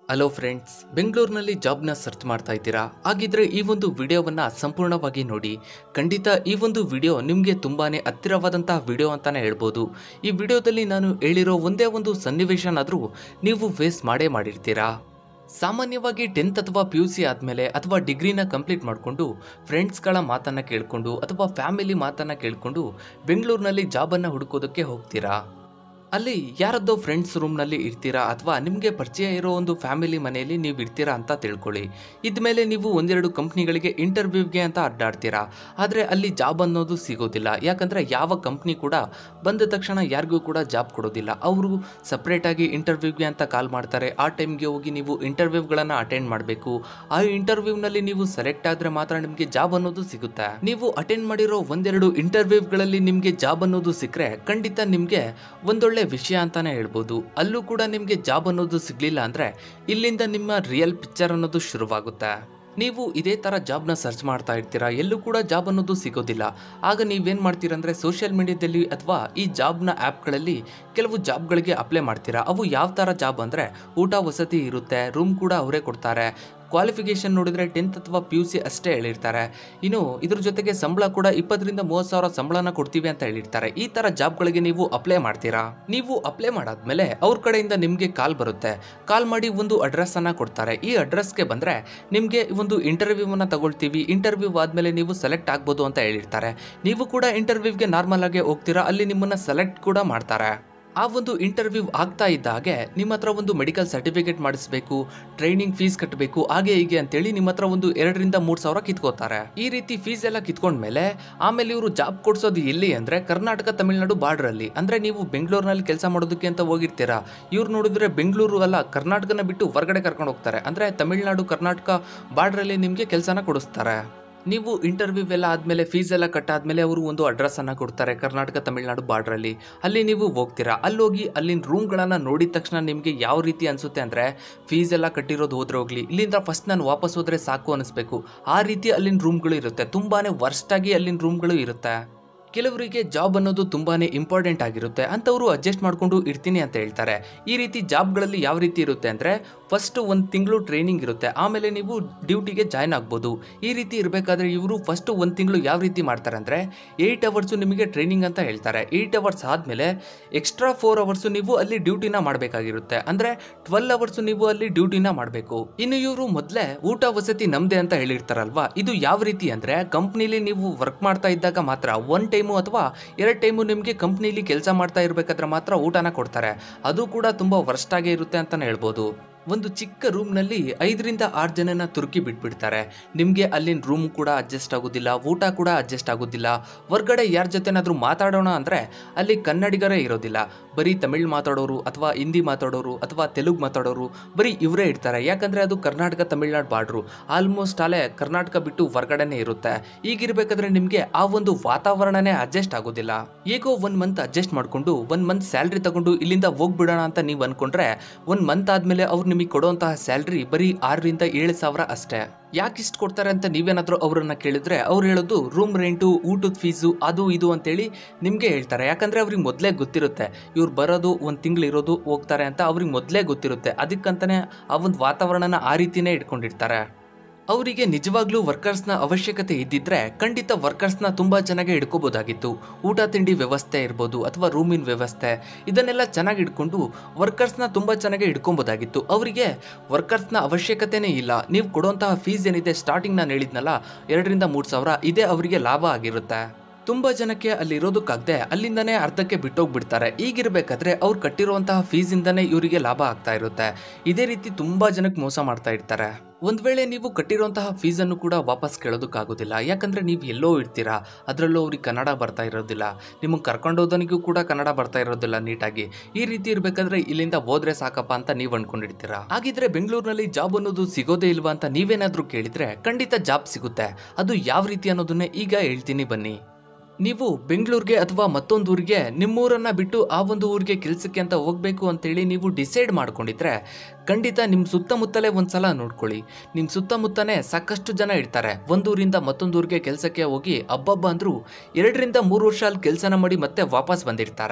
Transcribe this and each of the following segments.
hello friends ಬೆಂಗಳೂರಿನಲ್ಲಿ ಜಾಬ್ನ search ಮಾಡ್ತಾ ಇದ್ದೀರಾ ಹಾಗಿದ್ರೆ ಈ ಒಂದು ವಿಡಿಯೋವನ್ನ ಸಂಪೂರ್ಣವಾಗಿ ನೋಡಿ ಖಂಡಿತ ಈ ಒಂದು ವಿಡಿಯೋ ನಿಮಗೆ ತುಂಬಾನೇ ಹತ್ತಿರವಾದಂತಹ ವಿಡಿಯೋ ಅಂತಾನೆ ಹೇಳ್ಬೋದು ಈ ವಿಡಿಯೋದಲ್ಲಿ ನಾನು ಹೇಳಿರೋ ಒಂದೇ ಒಂದು ಸನ್ನಿವೇಶನಾದರೂ ನೀವು ಫೇಸ್ ಮಾಡೇ ಮಾಡಿರ್ತೀರಾ ಸಾಮಾನ್ಯವಾಗಿ ಟೆಂತ್ ಅಥವಾ ಪಿ ಯು ಸಿ ಆದಮೇಲೆ ಅಥವಾ ಡಿಗ್ರಿನ ಕಂಪ್ಲೀಟ್ ಮಾಡಿಕೊಂಡು ಫ್ರೆಂಡ್ಸ್ಗಳ ಮಾತನ್ನು ಕೇಳಿಕೊಂಡು ಅಥವಾ ಫ್ಯಾಮಿಲಿ ಮಾತನ್ನು ಕೇಳಿಕೊಂಡು ಬೆಂಗಳೂರಿನಲ್ಲಿ ಜಾಬನ್ನು ಹುಡುಕೋದಕ್ಕೆ ಹೋಗ್ತೀರಾ ಅಲ್ಲಿ ಯಾರದ್ದೋ ಫ್ರೆಂಡ್ಸ್ ರೂಮ್ನಲ್ಲಿ ಇರ್ತೀರಾ ಅಥವಾ ನಿಮಗೆ ಪರಿಚಯ ಇರೋ ಒಂದು ಫ್ಯಾಮಿಲಿ ಮನೆಯಲ್ಲಿ ನೀವು ಇರ್ತೀರಾ ಅಂತ ತಿಳ್ಕೊಳ್ಳಿ ಇದ್ಮೇಲೆ ನೀವು ಒಂದೆರಡು ಕಂಪ್ನಿಗಳಿಗೆ ಇಂಟರ್ವ್ಯೂವ್ಗೆ ಅಂತ ಅಡ್ಡಾಡ್ತೀರಾ ಆದರೆ ಅಲ್ಲಿ ಜಾಬ್ ಅನ್ನೋದು ಸಿಗೋದಿಲ್ಲ ಯಾಕಂದರೆ ಯಾವ ಕಂಪ್ನಿ ಕೂಡ ಬಂದ ತಕ್ಷಣ ಯಾರಿಗೂ ಕೂಡ ಜಾಬ್ ಕೊಡೋದಿಲ್ಲ ಅವರು ಸಪ್ರೇಟಾಗಿ ಇಂಟರ್ವ್ಯೂವ್ಗೆ ಅಂತ ಕಾಲ್ ಮಾಡ್ತಾರೆ ಆ ಟೈಮ್ಗೆ ಹೋಗಿ ನೀವು ಇಂಟರ್ವ್ಯೂವ್ಗಳನ್ನು ಅಟೆಂಡ್ ಮಾಡಬೇಕು ಆ ಇಂಟರ್ವ್ಯೂವ್ನಲ್ಲಿ ನೀವು ಸೆಲೆಕ್ಟ್ ಆದರೆ ಮಾತ್ರ ನಿಮಗೆ ಜಾಬ್ ಅನ್ನೋದು ಸಿಗುತ್ತೆ ನೀವು ಅಟೆಂಡ್ ಮಾಡಿರೋ ಒಂದೆರಡು ಇಂಟರ್ವ್ಯೂವ್ಗಳಲ್ಲಿ ನಿಮಗೆ ಜಾಬ್ ಅನ್ನೋದು ಸಿಕ್ಕರೆ ಖಂಡಿತ ನಿಮಗೆ ಒಂದೊಳ್ಳೆ ವಿಷಯ ಅಂತಾನೆ ಹೇಳ್ಬೋದು ಅಲ್ಲೂ ಕೂಡ ನಿಮಗೆ ಜಾಬ್ ಅನ್ನೋದು ಸಿಗ್ಲಿಲ್ಲ ಅಂದ್ರೆ ಇಲ್ಲಿಂದ ನಿಮ್ಮ ರಿಯಲ್ ಪಿಕ್ಚರ್ ಅನ್ನೋದು ಶುರುವಾಗುತ್ತೆ ನೀವು ಇದೇ ಥರ ಜಾಬ್ನ ಸರ್ಚ್ ಮಾಡ್ತಾ ಇರ್ತೀರಾ ಎಲ್ಲೂ ಕೂಡ ಜಾಬ್ ಅನ್ನೋದು ಸಿಗೋದಿಲ್ಲ ಆಗ ನೀವೇನು ಮಾಡ್ತೀರಂದ್ರೆ ಸೋಷಿಯಲ್ ಮೀಡಿಯಾದಲ್ಲಿ ಅಥವಾ ಈ ಜಾಬ್ನ ಆ್ಯಪ್ಗಳಲ್ಲಿ ಕೆಲವು ಜಾಬ್ಗಳಿಗೆ ಅಪ್ಲೈ ಮಾಡ್ತೀರಾ ಅವು ಯಾವ ಥರ ಜಾಬ್ ಅಂದರೆ ಊಟ ವಸತಿ ಇರುತ್ತೆ ರೂಮ್ ಕೂಡ ಅವರೇ ಕೊಡ್ತಾರೆ ಕ್ವಾಲಿಫಿಕೇಶನ್ ನೋಡಿದ್ರೆ ಟೆಂತ್ ಅಥವಾ ಪಿ ಯು ಸಿ ಅಷ್ಟೇ ಹೇಳಿರ್ತಾರೆ ಇನ್ನು ಇದ್ರ ಜೊತೆಗೆ ಸಂಬಳ ಕೂಡ ಇಪ್ಪತ್ತರಿಂದ ಮೂವತ್ತು ಸಾವಿರ ಸಂಬಳನ ಕೊಡ್ತೀವಿ ಅಂತ ಹೇಳಿರ್ತಾರೆ ಈ ತರ ಜಾಬ್ಗಳಿಗೆ ನೀವು ಅಪ್ಲೈ ಮಾಡ್ತೀರಾ ನೀವು ಅಪ್ಲೈ ಮಾಡಾದ್ಮೇಲೆ ಅವ್ರ ಕಡೆಯಿಂದ ನಿಮಗೆ ಕಾಲ್ ಬರುತ್ತೆ ಕಾಲ್ ಮಾಡಿ ಒಂದು ಅಡ್ರೆಸ್ ಅನ್ನ ಕೊಡ್ತಾರೆ ಈ ಅಡ್ರೆಸ್ಗೆ ಬಂದ್ರೆ ನಿಮಗೆ ಒಂದು ಇಂಟರ್ವ್ಯೂವನ್ನ ತಗೊಳ್ತೀವಿ ಇಂಟರ್ವ್ಯೂ ಆದ್ಮೇಲೆ ನೀವು ಸೆಲೆಕ್ಟ್ ಆಗ್ಬೋದು ಅಂತ ಹೇಳಿರ್ತಾರೆ ನೀವು ಕೂಡ ಇಂಟರ್ವ್ಯೂವ್ಗೆ ನಾರ್ಮಲ್ ಆಗಿ ಹೋಗ್ತೀರಾ ಅಲ್ಲಿ ನಿಮ್ಮನ್ನ ಸೆಲೆಕ್ಟ್ ಕೂಡ ಮಾಡ್ತಾರೆ ಆ ಒಂದು ಇಂಟರ್ವ್ಯೂ ಆಗ್ತಾ ಇದ್ದ ಹಾಗೆ ನಿಮ್ಮ ಹತ್ರ ಒಂದು ಮೆಡಿಕಲ್ ಸರ್ಟಿಫಿಕೇಟ್ ಮಾಡಿಸ್ಬೇಕು ಟ್ರೈನಿಂಗ್ ಫೀಸ್ ಕಟ್ಟಬೇಕು ಹಾಗೆ ಹೀಗೆ ಅಂತೇಳಿ ನಿಮ್ಮ ಹತ್ರ ಒಂದು ಎರಡರಿಂದ ಮೂರು ಸಾವಿರ ಕಿತ್ಕೋತಾರೆ ಈ ರೀತಿ ಫೀಸ್ ಎಲ್ಲ ಕಿತ್ಕೊಂಡ್ಮೇಲೆ ಆಮೇಲೆ ಇವರು ಜಾಬ್ ಕೊಡ್ಸೋದು ಎಲ್ಲಿ ಅಂದ್ರೆ ಕರ್ನಾಟಕ ತಮಿಳುನಾಡು ಬಾರ್ಡರ್ ಅಲ್ಲಿ ಅಂದ್ರೆ ನೀವು ಬೆಂಗಳೂರಿನಲ್ಲಿ ಕೆಲಸ ಮಾಡೋದಕ್ಕೆ ಅಂತ ಹೋಗಿರ್ತೀರಾ ಇವ್ರು ನೋಡಿದ್ರೆ ಬೆಂಗಳೂರು ಅಲ್ಲ ಕರ್ನಾಟಕನ ಬಿಟ್ಟು ಹೊರಗಡೆ ಕರ್ಕೊಂಡು ಹೋಗ್ತಾರೆ ಅಂದ್ರೆ ತಮಿಳುನಾಡು ಕರ್ನಾಟಕ ಬಾರ್ಡರ್ ಅಲ್ಲಿ ನಿಮಗೆ ಕೆಲಸನ ಕೊಡಿಸ್ತಾರೆ ನೀವು ಇಂಟರ್ವ್ಯೂ ಎಲ್ಲ ಆದಮೇಲೆ ಫೀಸ್ ಎಲ್ಲ ಕಟ್ಟಾದ್ಮೇಲೆ ಅವರು ಒಂದು ಅಡ್ರೆಸ್ ಅನ್ನ ಕೊಡ್ತಾರೆ ಕರ್ನಾಟಕ ತಮಿಳುನಾಡು ಬಾರ್ಡ್ರಲ್ಲಿ ಅಲ್ಲಿ ನೀವು ಹೋಗ್ತೀರಾ ಅಲ್ಲಿ ಹೋಗಿ ಅಲ್ಲಿನ ರೂಮ್ಗಳನ್ನು ನೋಡಿದ ತಕ್ಷಣ ನಿಮಗೆ ಯಾವ ರೀತಿ ಅನಿಸುತ್ತೆ ಅಂದರೆ ಫೀಸ್ ಎಲ್ಲ ಕಟ್ಟಿರೋದು ಹೋದ್ರೆ ಹೋಗ್ಲಿ ಇಲ್ಲಿಂದ ಫಸ್ಟ್ ನಾನು ವಾಪಸ್ ಹೋದ್ರೆ ಸಾಕು ಅನಿಸ್ಬೇಕು ಆ ರೀತಿ ಅಲ್ಲಿನ ರೂಮ್ಗಳು ಇರುತ್ತೆ ತುಂಬಾನೇ ವರ್ಸ್ಟಾಗಿ ಅಲ್ಲಿನ ರೂಮ್ಗಳು ಇರುತ್ತೆ ಕೆಲವರಿಗೆ ಜಾಬ್ ಅನ್ನೋದು ತುಂಬಾನೇ ಇಂಪಾರ್ಟೆಂಟ್ ಆಗಿರುತ್ತೆ ಅಂಥವ್ರು ಅಡ್ಜಸ್ಟ್ ಮಾಡ್ಕೊಂಡು ಇರ್ತೀನಿ ಅಂತ ಹೇಳ್ತಾರೆ ಈ ರೀತಿ ಜಾಬ್ಗಳಲ್ಲಿ ಯಾವ ರೀತಿ ಇರುತ್ತೆ ಅಂದರೆ ಫಸ್ಟ್ ಒಂದು ತಿಂಗಳು ಟ್ರೈನಿಂಗ್ ಇರುತ್ತೆ ಆಮೇಲೆ ನೀವು ಡ್ಯೂಟಿಗೆ ಜಾಯ್ನ್ ಆಗ್ಬೋದು ಈ ರೀತಿ ಇರಬೇಕಾದ್ರೆ ಇವರು ಫಸ್ಟ್ ಒಂದು ತಿಂಗಳು ಯಾವ ರೀತಿ ಮಾಡ್ತಾರೆ ಅಂದರೆ ಏಯ್ಟ್ ಅವರ್ಸು ನಿಮಗೆ ಟ್ರೈನಿಂಗ್ ಅಂತ ಹೇಳ್ತಾರೆ ಏಯ್ಟ್ ಅವರ್ಸ್ ಆದಮೇಲೆ ಎಕ್ಸ್ಟ್ರಾ ಫೋರ್ ಅವರ್ಸು ನೀವು ಅಲ್ಲಿ ಡ್ಯೂಟಿನ ಮಾಡಬೇಕಾಗಿರುತ್ತೆ ಅಂದರೆ ಟ್ವೆಲ್ ಅವರ್ಸು ನೀವು ಅಲ್ಲಿ ಡ್ಯೂಟಿನ ಮಾಡಬೇಕು ಇನ್ನು ಇವರು ಮೊದಲೇ ಊಟ ವಸತಿ ನಮ್ದೆ ಅಂತ ಹೇಳಿರ್ತಾರಲ್ವಾ ಇದು ಯಾವ ರೀತಿ ಅಂದರೆ ಕಂಪ್ನಿಲಿ ನೀವು ವರ್ಕ್ ಮಾಡ್ತಾ ಇದ್ದಾಗ ಮಾತ್ರ ಒನ್ ಟೈಮು ಅಥವಾ ಎರಡು ಟೈಮು ನಿಮಗೆ ಕಂಪ್ನಿಲಿ ಕೆಲಸ ಮಾಡ್ತಾ ಇರಬೇಕಾದ್ರೆ ಮಾತ್ರ ಊಟನ ಕೊಡ್ತಾರೆ ಅದು ಕೂಡ ತುಂಬ ವರ್ಸ್ಟಾಗೇ ಇರುತ್ತೆ ಅಂತಲೇ ಹೇಳ್ಬೋದು ಒಂದು ಚಿಕ್ಕ ರೂಮ್ನಲ್ಲಿ ಐದರಿಂದ ಆರು ಜನನ ತುರುಕಿ ಬಿಟ್ಬಿಡ್ತಾರೆ ನಿಮಗೆ ಅಲ್ಲಿನ ರೂಮ್ ಕೂಡ ಅಡ್ಜಸ್ಟ್ ಆಗೋದಿಲ್ಲ ಊಟ ಕೂಡ ಅಡ್ಜಸ್ಟ್ ಆಗೋದಿಲ್ಲ ಹೊರ್ಗಡೆ ಯಾರ ಜೊತೆನಾದರೂ ಮಾತಾಡೋಣ ಅಂದರೆ ಅಲ್ಲಿ ಕನ್ನಡಿಗರೇ ಇರೋದಿಲ್ಲ ಬರೀ ತಮಿಳ್ ಮಾತಾಡೋರು ಅಥವಾ ಹಿಂದಿ ಮಾತಾಡೋರು ಅಥವಾ ತೆಲುಗು ಮಾತಾಡೋರು ಬರೀ ಇವರೇ ಇರ್ತಾರೆ ಯಾಕಂದರೆ ಅದು ಕರ್ನಾಟಕ ತಮಿಳ್ನಾಡು ಬಾರ್ಡ್ರು ಆಲ್ಮೋಸ್ಟ್ ಅಲ್ಲೇ ಕರ್ನಾಟಕ ಬಿಟ್ಟು ಹೊರ್ಗಡೆನೇ ಇರುತ್ತೆ ಈಗಿರ್ಬೇಕಾದ್ರೆ ನಿಮಗೆ ಆ ಒಂದು ವಾತಾವರಣನೇ ಅಡ್ಜಸ್ಟ್ ಆಗೋದಿಲ್ಲ ಹೇಗೋ ಒನ್ ಮಂತ್ ಅಡ್ಜಸ್ಟ್ ಮಾಡಿಕೊಂಡು ಒನ್ ಮಂತ್ ಸ್ಯಾಲ್ರಿ ತಗೊಂಡು ಇಲ್ಲಿಂದ ಹೋಗ್ಬಿಡೋಣ ಅಂತ ನೀವು ಅನ್ಕೊಂಡ್ರೆ ಒನ್ ಮಂತ್ ಆದಮೇಲೆ ಅವ್ರು ನಿಮಗೆ ಕೊಡುವಂತಹ ಸ್ಯಾಲ್ರಿ ಬರೀ ಆರರಿಂದ ಏಳು ಸಾವಿರ ಅಷ್ಟೇ ಯಾಕೆ ಇಷ್ಟು ಕೊಡ್ತಾರೆ ಅಂತ ನೀವೇನಾದರೂ ಅವರನ್ನ ಕೇಳಿದ್ರೆ ಅವ್ರು ಹೇಳೋದು ರೂಮ್ ರೆಂಟು ಊಟದ ಫೀಸು ಅದು ಇದು ಅಂತೇಳಿ ನಿಮಗೆ ಹೇಳ್ತಾರೆ ಯಾಕಂದರೆ ಅವ್ರಿಗೆ ಮೊದಲೇ ಗೊತ್ತಿರುತ್ತೆ ಇವ್ರು ಬರೋದು ಒಂದು ತಿಂಗಳು ಇರೋದು ಹೋಗ್ತಾರೆ ಅಂತ ಅವ್ರಿಗೆ ಮೊದಲೇ ಗೊತ್ತಿರುತ್ತೆ ಅದಕ್ಕಂತಾನೆ ಆ ಒಂದು ವಾತಾವರಣನ ಆ ರೀತಿನೇ ಇಟ್ಕೊಂಡಿರ್ತಾರೆ ಅವರಿಗೆ ನಿಜವಾಗ್ಲೂ ವರ್ಕರ್ಸ್ನ ಅವಶ್ಯಕತೆ ಇದ್ದಿದ್ರೆ ಖಂಡಿತ ವರ್ಕರ್ಸ್ನ ತುಂಬಾ ಚೆನ್ನಾಗಿ ಹಿಡ್ಕೋಬೋದಾಗಿತ್ತು ಊಟ ತಿಂಡಿ ವ್ಯವಸ್ಥೆ ಇರ್ಬೋದು ಅಥವಾ ರೂಮಿನ ವ್ಯವಸ್ಥೆ ಇದನ್ನೆಲ್ಲ ಚೆನ್ನಾಗಿ ಇಟ್ಕೊಂಡು ವರ್ಕರ್ಸ್ನ ತುಂಬಾ ಚೆನ್ನಾಗಿ ಹಿಡ್ಕೊಬೋದಾಗಿತ್ತು ಅವರಿಗೆ ವರ್ಕರ್ಸ್ನ ಅವಶ್ಯಕತೆನೇ ಇಲ್ಲ ನೀವು ಕೊಡುವಂತಹ ಫೀಸ್ ಏನಿದೆ ಸ್ಟಾರ್ಟಿಂಗ್ ನಾನು ಹೇಳಿದ್ನಲ್ಲ ಎರಡರಿಂದ ಮೂರು ಸಾವಿರ ಇದೇ ಅವರಿಗೆ ಲಾಭ ಆಗಿರುತ್ತೆ ತುಂಬಾ ಜನಕ್ಕೆ ಅಲ್ಲಿ ಇರೋದಕ್ಕಾಗದೆ ಅಲ್ಲಿಂದನೇ ಅರ್ಧಕ್ಕೆ ಬಿಟ್ಟೋಗ್ಬಿಡ್ತಾರೆ ಈಗಿರ್ಬೇಕಾದ್ರೆ ಅವ್ರು ಕಟ್ಟಿರುವಂತಹ ಫೀಸಿಂದನೇ ಇವರಿಗೆ ಲಾಭ ಆಗ್ತಾ ಇರುತ್ತೆ ಇದೇ ರೀತಿ ತುಂಬಾ ಜನಕ್ಕೆ ಮೋಸ ಮಾಡ್ತಾ ಇರ್ತಾರೆ ಒಂದ್ ವೇಳೆ ನೀವು ಕಟ್ಟಿರುವಂತಹ ಫೀಸನ್ನು ಕೂಡ ವಾಪಸ್ ಕೇಳೋದಕ್ಕಾಗೋದಿಲ್ಲ ಯಾಕಂದ್ರೆ ನೀವು ಎಲ್ಲೋ ಇರ್ತೀರಾ ಅದರಲ್ಲೂ ಅವ್ರಿಗೆ ಕನ್ನಡ ಬರ್ತಾ ಇರೋದಿಲ್ಲ ನಿಮಗೆ ಕರ್ಕೊಂಡೋದನಿಗೂ ಕೂಡ ಕನ್ನಡ ಬರ್ತಾ ಇರೋದಿಲ್ಲ ನೀಟಾಗಿ ಈ ರೀತಿ ಇರ್ಬೇಕಾದ್ರೆ ಇಲ್ಲಿಂದ ಹೋದ್ರೆ ಸಾಕಪ್ಪ ಅಂತ ನೀವು ಅನ್ಕೊಂಡಿರ್ತೀರಾ ಹಾಗಿದ್ರೆ ಬೆಂಗಳೂರಿನಲ್ಲಿ ಜಾಬ್ ಅನ್ನೋದು ಸಿಗೋದೇ ಇಲ್ವಾ ಅಂತ ನೀವೇನಾದ್ರೂ ಕೇಳಿದ್ರೆ ಖಂಡಿತ ಜಾಬ್ ಸಿಗುತ್ತೆ ಅದು ಯಾವ ರೀತಿ ಅನ್ನೋದನ್ನೇ ಈಗ ಹೇಳ್ತೀನಿ ಬನ್ನಿ ನೀವು ಬೆಂಗಳೂರಿಗೆ ಅಥವಾ ಮತ್ತೊಂದು ಊರಿಗೆ ನಿಮ್ಮೂರನ್ನ ಬಿಟ್ಟು ಆ ಒಂದು ಊರಿಗೆ ಕೆಲಸಕ್ಕೆ ಅಂತ ಹೋಗ್ಬೇಕು ಅಂತೇಳಿ ನೀವು ಡಿಸೈಡ್ ಮಾಡ್ಕೊಂಡಿದ್ರೆ ಖಂಡಿತ ನಿಮ್ಮ ಸುತ್ತಮುತ್ತಲೇ ಒಂದ್ಸಲ ನೋಡ್ಕೊಳ್ಳಿ ನಿಮ್ಮ ಸುತ್ತಮುತ್ತನೇ ಸಾಕಷ್ಟು ಜನ ಇರ್ತಾರೆ ಒಂದೂರಿಂದ ಮತ್ತೊಂದೂರಿಗೆ ಕೆಲಸಕ್ಕೆ ಹೋಗಿ ಹಬ್ಬಬ್ಬ ಅಂದ್ರು ಎರಡರಿಂದ ಮೂರು ವರ್ಷ ಅಲ್ಲಿ ಕೆಲಸನ ಮಾಡಿ ಮತ್ತೆ ವಾಪಸ್ ಬಂದಿರ್ತಾರೆ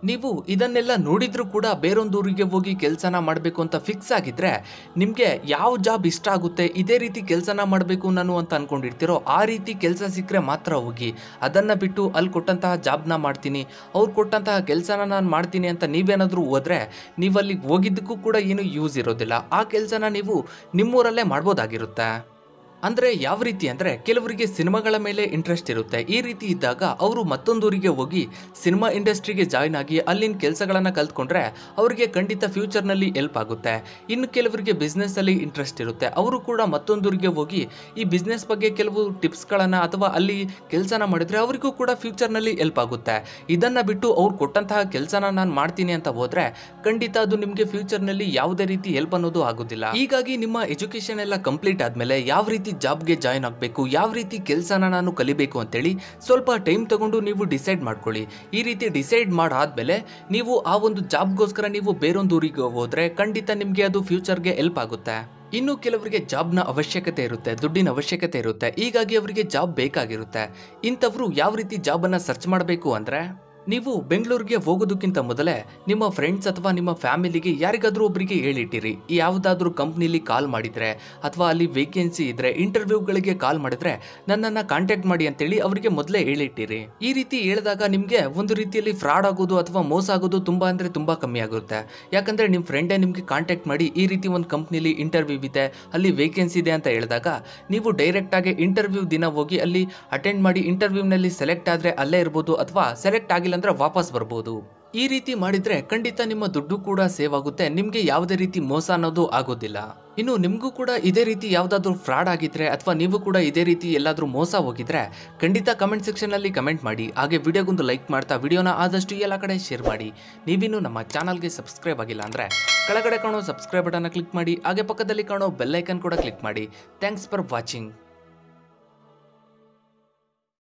ನೀವು ಇದನ್ನೆಲ್ಲ ನೋಡಿದ್ರೂ ಕೂಡ ಬೇರೊಂದು ಊರಿಗೆ ಹೋಗಿ ಕೆಲಸನ ಮಾಡಬೇಕು ಅಂತ ಫಿಕ್ಸ್ ಆಗಿದ್ರೆ ನಿಮಗೆ ಯಾವ ಜಾಬ್ ಇಷ್ಟ ಆಗುತ್ತೆ ಇದೇ ರೀತಿ ಕೆಲಸನ ಮಾಡಬೇಕು ನಾನು ಅಂತ ಅನ್ಕೊಂಡಿರ್ತೀರೋ ಆ ರೀತಿ ಕೆಲಸ ಸಿಕ್ಕರೆ ಮಾತ್ರ ಹೋಗಿ ಅದನ್ನು ಬಿಟ್ಟು ಅಲ್ಲಿ ಕೊಟ್ಟಂತಹ ಜಾಬ್ನ ಮಾಡ್ತೀನಿ ಅವ್ರು ಕೊಟ್ಟಂತಹ ಕೆಲಸನ ನಾನು ಮಾಡ್ತೀನಿ ಅಂತ ನೀವೇನಾದರೂ ಹೋದ್ರೆ ನೀವು ಅಲ್ಲಿಗೆ ಹೋಗಿದ್ದಕ್ಕೂ ಕೂಡ ಏನು ಯೂಸ್ ಇರೋದಿಲ್ಲ ಆ ಕೆಲಸನ ನೀವು ನಿಮ್ಮೂರಲ್ಲೇ ಮಾಡ್ಬೋದಾಗಿರುತ್ತೆ ಅಂದರೆ ಯಾವ ರೀತಿ ಅಂದರೆ ಕೆಲವರಿಗೆ ಸಿನಿಮಾಗಳ ಮೇಲೆ ಇಂಟ್ರೆಸ್ಟ್ ಇರುತ್ತೆ ಈ ರೀತಿ ಇದ್ದಾಗ ಅವರು ಮತ್ತೊಂದೂರಿಗೆ ಹೋಗಿ ಸಿನಿಮಾ ಇಂಡಸ್ಟ್ರಿಗೆ ಜಾಯ್ನ್ ಆಗಿ ಅಲ್ಲಿನ ಕೆಲಸಗಳನ್ನು ಕಲ್ತ್ಕೊಂಡ್ರೆ ಅವರಿಗೆ ಖಂಡಿತ ಫ್ಯೂಚರ್ನಲ್ಲಿ ಹೆಲ್ಪ್ ಆಗುತ್ತೆ ಇನ್ನು ಕೆಲವರಿಗೆ ಬಿಸ್ನೆಸ್ಸಲ್ಲಿ ಇಂಟ್ರೆಸ್ಟ್ ಇರುತ್ತೆ ಅವರು ಕೂಡ ಮತ್ತೊಂದೂರಿಗೆ ಹೋಗಿ ಈ ಬಿಸ್ನೆಸ್ ಬಗ್ಗೆ ಕೆಲವು ಟಿಪ್ಸ್ಗಳನ್ನು ಅಥವಾ ಅಲ್ಲಿ ಕೆಲಸನ ಮಾಡಿದ್ರೆ ಅವರಿಗೂ ಕೂಡ ಫ್ಯೂಚರ್ನಲ್ಲಿ ಹೆಲ್ಪ್ ಆಗುತ್ತೆ ಇದನ್ನು ಬಿಟ್ಟು ಅವ್ರು ಕೊಟ್ಟಂತಹ ಕೆಲಸನ ನಾನು ಮಾಡ್ತೀನಿ ಅಂತ ಹೋದ್ರೆ ಖಂಡಿತ ಅದು ನಿಮಗೆ ಫ್ಯೂಚರ್ನಲ್ಲಿ ಯಾವುದೇ ರೀತಿ ಹೆಲ್ಪ್ ಅನ್ನೋದು ಆಗೋದಿಲ್ಲ ಹೀಗಾಗಿ ನಿಮ್ಮ ಎಜುಕೇಶನ್ ಎಲ್ಲ ಕಂಪ್ಲೀಟ್ ಆದಮೇಲೆ ಯಾವ ರೀತಿ ಜಾಬ್ಗೆ ಜಾಯ್ನ್ ಆಗಬೇಕು ಯಾವ ರೀತಿ ಕೆಲಸನ ನಾನು ಕಲಿಬೇಕು ಅಂತೇಳಿ ಸ್ವಲ್ಪ ಟೈಮ್ ತಗೊಂಡು ನೀವು ಡಿಸೈಡ್ ಮಾಡ್ಕೊಳ್ಳಿ ಈ ರೀತಿ ಡಿಸೈಡ್ ಮಾಡಾದ್ಮೇಲೆ ನೀವು ಆ ಒಂದು ಜಾಬ್ಗೋಸ್ಕರ ನೀವು ಬೇರೊಂದು ಊರಿಗೆ ಹೋದ್ರೆ ಖಂಡಿತ ನಿಮಗೆ ಅದು ಫ್ಯೂಚರ್ಗೆ ಹೆಲ್ಪ್ ಆಗುತ್ತೆ ಇನ್ನು ಕೆಲವರಿಗೆ ಜಾಬ್ನ ಅವಶ್ಯಕತೆ ಇರುತ್ತೆ ದುಡ್ಡಿನ ಅವಶ್ಯಕತೆ ಇರುತ್ತೆ ಹೀಗಾಗಿ ಅವರಿಗೆ ಜಾಬ್ ಬೇಕಾಗಿರುತ್ತೆ ಇಂಥವ್ರು ಯಾವ ರೀತಿ ಜಾಬನ್ನು ಸರ್ಚ್ ಮಾಡಬೇಕು ಅಂದರೆ ನೀವು ಬೆಂಗಳೂರಿಗೆ ಹೋಗೋದಕ್ಕಿಂತ ಮೊದಲೇ ನಿಮ್ಮ ಫ್ರೆಂಡ್ಸ್ ಅಥವಾ ನಿಮ್ಮ ಫ್ಯಾಮಿಲಿಗೆ ಯಾರಿಗಾದ್ರೂ ಒಬ್ಬರಿಗೆ ಹೇಳಿಟ್ಟಿರಿ ಯಾವುದಾದ್ರೂ ಕಂಪ್ನಿಲಿ ಕಾಲ್ ಮಾಡಿದ್ರೆ ಅಥವಾ ಅಲ್ಲಿ ವೇಕೆನ್ಸಿ ಇದ್ರೆ ಇಂಟರ್ವ್ಯೂಗಳಿಗೆ ಕಾಲ್ ಮಾಡಿದ್ರೆ ನನ್ನನ್ನು ಕಾಂಟ್ಯಾಕ್ಟ್ ಮಾಡಿ ಅಂತೇಳಿ ಅವರಿಗೆ ಮೊದಲೇ ಹೇಳಿಟ್ಟಿರಿ ಈ ರೀತಿ ಹೇಳಿದಾಗ ನಿಮಗೆ ಒಂದು ರೀತಿಯಲ್ಲಿ ಫ್ರಾಡ್ ಆಗೋದು ಅಥವಾ ಮೋಸ ಆಗೋದು ತುಂಬಾ ಅಂದರೆ ತುಂಬಾ ಕಮ್ಮಿ ಆಗುತ್ತೆ ಯಾಕಂದ್ರೆ ನಿಮ್ಮ ಫ್ರೆಂಡೇ ನಿಮಗೆ ಕಾಂಟ್ಯಾಕ್ಟ್ ಮಾಡಿ ಈ ರೀತಿ ಒಂದು ಕಂಪ್ನಿಲಿ ಇಂಟರ್ವ್ಯೂ ಇದೆ ಅಲ್ಲಿ ವೇಕೆನ್ಸಿ ಇದೆ ಅಂತ ಹೇಳಿದಾಗ ನೀವು ಡೈರೆಕ್ಟ್ ಆಗಿ ಇಂಟರ್ವ್ಯೂ ದಿನ ಹೋಗಿ ಅಲ್ಲಿ ಅಟೆಂಡ್ ಮಾಡಿ ಇಂಟರ್ವ್ಯೂನಲ್ಲಿ ಸೆಲೆಕ್ಟ್ ಆದರೆ ಅಲ್ಲೇ ಇರ್ಬೋದು ಅಥವಾ ಸೆಲೆಕ್ಟ್ ಆಗಿಲ್ಲ ಅಂದ್ರೆ ವಾಪಸ್ ಬರ್ಬೋದು ಈ ರೀತಿ ಮಾಡಿದ್ರೆ ಖಂಡಿತ ನಿಮ್ಮ ದುಡ್ಡು ಕೂಡ ಸೇವ್ ಆಗುತ್ತೆ ನಿಮಗೆ ಯಾವುದೇ ರೀತಿ ಮೋಸ ಅನ್ನೋದು ಆಗೋದಿಲ್ಲ ಇನ್ನು ನಿಮಗೂ ಕೂಡ ಇದೇ ರೀತಿ ಯಾವುದಾದ್ರೂ ಫ್ರಾಡ್ ಆಗಿದ್ರೆ ಅಥವಾ ನೀವು ಕೂಡ ಇದೇ ರೀತಿ ಎಲ್ಲಾದ್ರೂ ಮೋಸ ಹೋಗಿದ್ರೆ ಖಂಡಿತ ಕಮೆಂಟ್ ಸೆಕ್ಷನಲ್ಲಿ ಕಮೆಂಟ್ ಮಾಡಿ ಹಾಗೆ ವಿಡಿಯೋಗೊಂದು ಲೈಕ್ ಮಾಡ್ತಾ ವಿಡಿಯೋನ ಆದಷ್ಟು ಎಲ್ಲ ಕಡೆ ಶೇರ್ ಮಾಡಿ ನೀವಿನ್ನು ನಮ್ಮ ಚಾನಲ್ಗೆ ಸಬ್ಸ್ಕ್ರೈಬ್ ಆಗಿಲ್ಲ ಅಂದ್ರೆ ಕೆಳಗಡೆ ಕಾಣೋ ಸಬ್ಸ್ಕ್ರೈಬ್ ಬಟನ್ನ ಕ್ಲಿಕ್ ಮಾಡಿ ಹಾಗೆ ಪಕ್ಕದಲ್ಲಿ ಕಾಣೋ ಬೆಲ್ ಐಕನ್ ಕೂಡ ಕ್ಲಿಕ್ ಮಾಡಿ ಥ್ಯಾಂಕ್ಸ್ ಫಾರ್ ವಾಚಿಂಗ್